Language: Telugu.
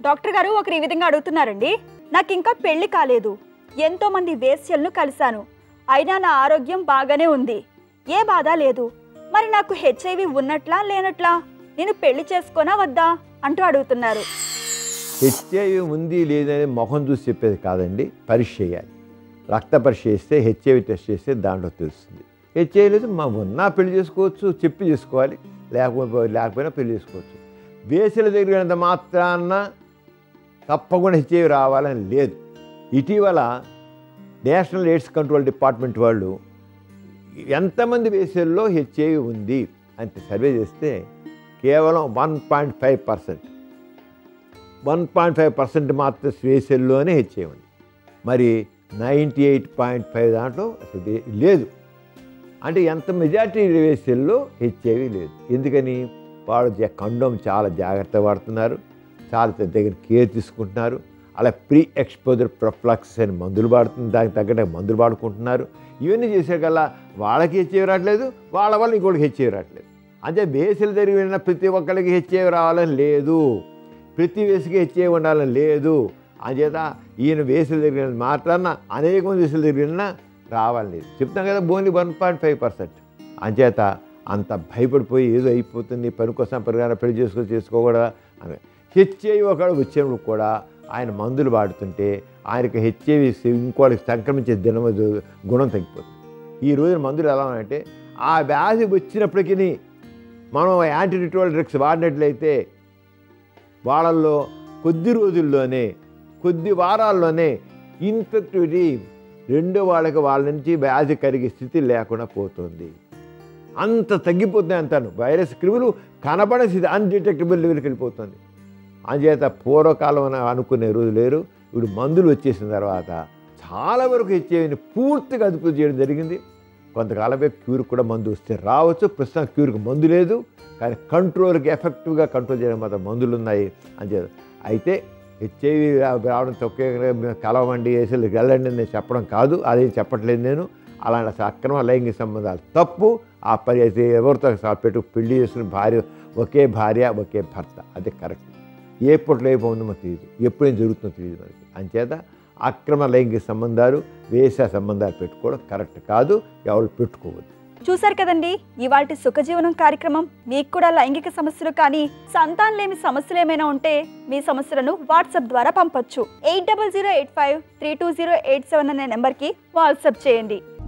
డాక్టర్ గారు ఒకరు ఈ విధంగా అడుగుతున్నారండి నాకు ఇంకా పెళ్లి కాలేదు ఎంతో మంది వేశ్యలను కలిశాను అయినా నా ఆరోగ్యం బాగానే ఉంది ఏ బాధ లేదు మరి నాకు హెచ్ఐవి ఉన్నట్లా లేనట్లా నేను పెళ్లి చేసుకోనా వద్దా అంటూ అడుగుతున్నారు హెచ్ఐవి ఉంది లేదని ముఖం చూసి చెప్పేది కాదండి పరీక్ష చేయాలి రక్త పరీక్ష చేస్తే హెచ్ఐవి టెస్ట్ చేస్తే దాంట్లో తెలుస్తుంది హెచ్ఐవి లేదు మా ఉన్నా పెళ్లి చేసుకోవచ్చు చెప్పి చేసుకోవాలి లేకపోతే లేకపోయినా పెళ్లి చేసుకోవచ్చు వేసల దగ్గర మాత్రాన తప్పకుండా హెచ్ఐవి రావాలని లేదు ఇటీవల నేషనల్ ఎయిడ్స్ కంట్రోల్ డిపార్ట్మెంట్ వాళ్ళు ఎంతమంది వేసల్లో హెచ్ఐవి ఉంది అని సర్వే చేస్తే కేవలం one point five percent one point five percent మాత్రం స్వేసల్లోనే హెచ్ఐ ఉంది మరి నైంటీ ఎయిట్ పాయింట్ ఫైవ్ దాంట్లో అసలు ఏ- లేదు అంటే ఎంత మెజార్టీ వేసల్లో హెచ్ఐవి లేదు ఎందుకని వాళ్ళు జా- కండోమ్ చాలా జాగ్రత్త పడుతున్నారు చాలా ద- దగ్గర కేర్ తీసుకుంటున్నారు అలా ప్రీ ఎక్స్పోజర్ ప్రొఫ్లాక్స్ అని మందులు వాడుతుంది దానికి తగ్గట్టు మందులు వాడుకుంటున్నారు ఇవన్నీ చేసేకల్లా వాళ్ళకి హెచ్ఐవి రావట్లేదు వాళ్ళ వల్ల ఇంకోటికి హెచ్ఐవి రావట్లేదు అంటే వేసలు జరిగిన ప్రతి ఒక్కరికి హెచ్ఐవి రావాలని లేదు ప్రతి వేసుకి హెచ్ఐవి ఉండాలని లేదు అంచేత ఈయన వేసులు తిరిగిన మాత్రాన అనేక మంది వేసులు తిరిగినా రావాలని లేదు చెప్తాం కదా only one point five percent అంచేత అంత భయపడిపోయి ఏదో అయిపోతుంది పని కోసం పరిగాన పెళ్లి చేసుకో చేసుకోకూడదా అని హెచ్ఐవి ఒకడు వచ్చినప్పుడు కూడా ఆయన మందులు వాడుతుంటే ఆయనకి హెచ్ఐవి ఇంకోటికి సంక్రమించే దినం గుణం తగ్గిపోతుంది ఈ రోజున మందులు ఎలా ఉన్నాయంటే ఆ వ్యాధి వచ్చినప్పటికీ మనం యాంటీరిట్రోల్ డ్రగ్స్ వాడినట్లయితే వాళ్ళల్లో కొద్ది రోజుల్లోనే కొద్ది వారాల్లోనే ఇన్ఫెక్టివిటీ రెండో వాళ్ళకి వాళ్ళ నుంచి వ్యాధి కరిగే స్థితి లేకుండా పోతుంది అంత తగ్గిపోతుంది అంటాను వైరస్ క్రిములు కనబడే స్థితి అన్డిటెక్టబుల్ లెవెల్కి వెళ్ళిపోతుంది అంచేత పూర్వకాలం అని అనుకునే రోజు లేరు ఇప్పుడు మందులు వచ్చేసిన తర్వాత చాలా వరకు హెచ్ఐవిని పూర్తిగా అదుపు చేయడం జరిగింది కొంతకాలమే క్యూర్ కూడా మందు వస్తే రావచ్చు ప్రస్తుతం క్యూర్కి మందు లేదు కానీ కంట్రోల్కి ఎఫెక్టివ్గా కంట్రోల్ చేయడం మాత్రం మందులు ఉన్నాయి అంచేత అయితే హెచ్ఐవి రావడం తొక్కే కలవండి వేసలు వెళ్ళండి అని నేను చెప్పడం కాదు అదేం చెప్పట్లేదు నేను అలాంటి అక్రమ లైంగిక సంబంధాలు తప్పు ఆ పని అయితే ఎవరితో సహా పెట్టు పెళ్లి చేసుకుని భార్య ఒకే భార్య ఒకే భర్త అది కరెక్ట్ ఏ పొట్లో ఏ ఉందో తెలియదు ఎప్పుడేం జరుగుతుందో తెలియదు మనకి అంచేత అక్రమ లైంగిక సంబంధాలు వేస సంబంధాలు పెట్టుకోవడం కరెక్ట్ కాదు ఎవరు పెట్టుకోవద్దు చూశారు కదండి ఇవాటి సుఖజీవనం కార్యక్రమం మీకు కూడా లైంగిక సమస్యలు కానీ సంతానం లేని సమస్యలు ఏమైనా ఉంటే మీ సమస్యలను వాట్సాప్ ద్వారా పంపొచ్చు eight double zero eight five three two zero eight seven అనే నెంబర్కి వాట్సాప్ చేయండి